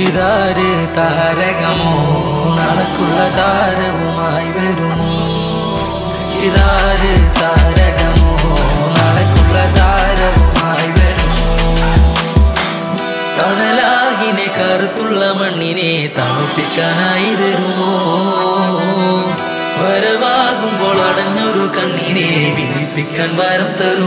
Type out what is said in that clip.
ഇതാര് താരകമോ നാളക്കുള്ള താരവുമായി വരുമോ ഇതാര് താരകമോ നാളക്കുള്ള താരവുമായി വരുമോ തണലാകിനെ കറുത്തുള്ള മണ്ണിനെ തണുപ്പിക്കാനായി വരുമോ വരവാകുമ്പോൾ അടഞ്ഞൊരു കണ്ണിനെ വിരിപ്പിക്കാൻ വരം തരും